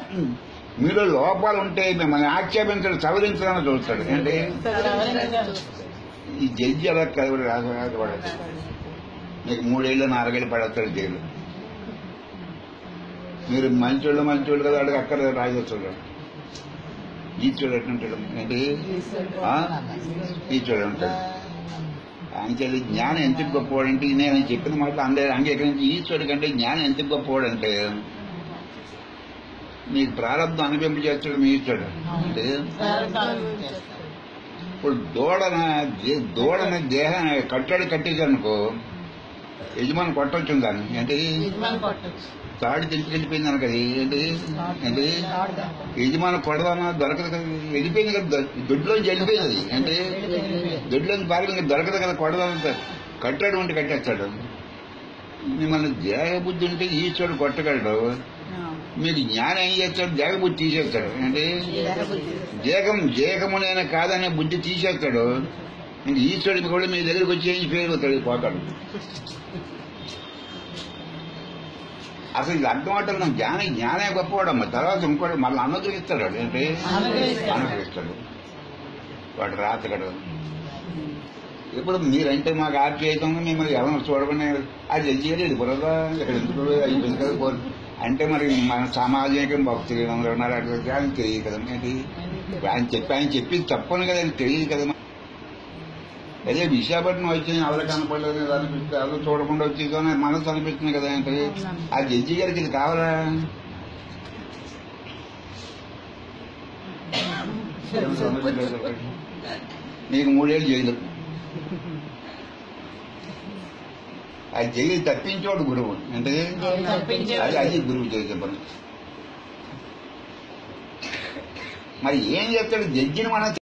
మీలో లోపాలు ఉంటే మిమ్మల్ని ఆక్షేపించడం సవరించడానికి చూస్తాడు ఏంటి ఈ జడ్జి అలా కదవడు రాజపడదు మీకు మూడేళ్ళు నాలుగేళ్ళు పడతాడు జైలు మీరు మంచోళ్ళు మంచోళ్ళు కదా అడిగి అక్కడ రాజేస్తాడు ఈశ్వరుడు ఎట్లుంటాడు ఏంటి ఆ? ఈశ్వరుడు ఉంటాడు అంచేది జ్ఞానం ఎంత గొప్పవాడంటే నేను చెప్పిన మాటలు అందరూ అంగీకరించి ఈశ్వరుడి కంటే జ్ఞానం ఎంత గొప్పవాడంటే నీకు ప్రారంభం అనుభవింప చేస్తాడు మీ ఈశ్వరుడు అంటే ఇప్పుడు దూడన దే- దూడన దేహాన్ని కట్టడి కట్టేదనుకో యజమాని కొట్టొచ్చు దాన్ని ఏంటి తాడి తెంచుకెళ్ళిపోయింది అనక ఏంటి ఏంటి యజమాని కొడదానా దొరకదు కదా వెళ్ళిపోయింది కదా దొ- దొడ్లోంచి వెళ్ళిపోయింది అది ఏంటి దొడ్లోంచి బాగా ఇంకా దొరకదు కదా కొడదానంత కట్టాడు ఉంటే కట్టేస్తాడు మిమ్మల్ని దేహబుద్ధి ఉంటే ఈశ్వరుడు కొట్టగలడు మీకు జ్ఞానం ఏం చేస్తాడు దేహబుద్ధి తీసేస్తాడు ఏంటి దేహం దేహమునైనా కాదనే బుద్ధి తీసేస్తాడు ఇంక ఈశ్వరుడికి కూడా మీ దగ్గరికి వచ్చి ఏం ఫెయిల్ అవుతాడు పోతాడు అసలు ఇది అర్థం అవటం జ్ఞానం జ్ఞానే గొప్పవాడమ్మ తర్వాత ఇంకోటి మళ్ళీ అనుగ్రహిస్తాడు వాడు. ఏంటి అనుగ్రహిస్తాడు. అనుగ్రహిస్తాడు వాడు రాతగడు ఇప్పుడు మీరంటే మాకు ఆప్యాయతం మిమ్మల్ని ఎవరు చూడకుండా అది తెలియదు ఇది బుర్రదా ఇక్కడ ఎందుకు అయిపోయింది కదా పోరు. అంటే మరి మన సామాజిక భక్తులు అందరూ ఉన్నారు అటు ఆయన తెలియదు కదా ఏంటి ఆయన చెప్పి ఆయన చెప్పింది తప్పని కదా ఆయనకి తెలియదు కదా అదే విశాఖపట్నం వచ్చి ఎవరు కనపడలేదు కదా అనిపిస్తే ఎవరు చూడకుండా వచ్చి కానీ మనసు అనిపిస్తుంది కదా అంటే ఆ జడ్జి గారికి ఇది కావాలా నీకు మూడేళ్ళు జైలు ఆ జైలు తప్పించోడు గురువు అంటే అది అది గురువు చేసే పని మరి ఏం చెప్తాడు జడ్జిని మనం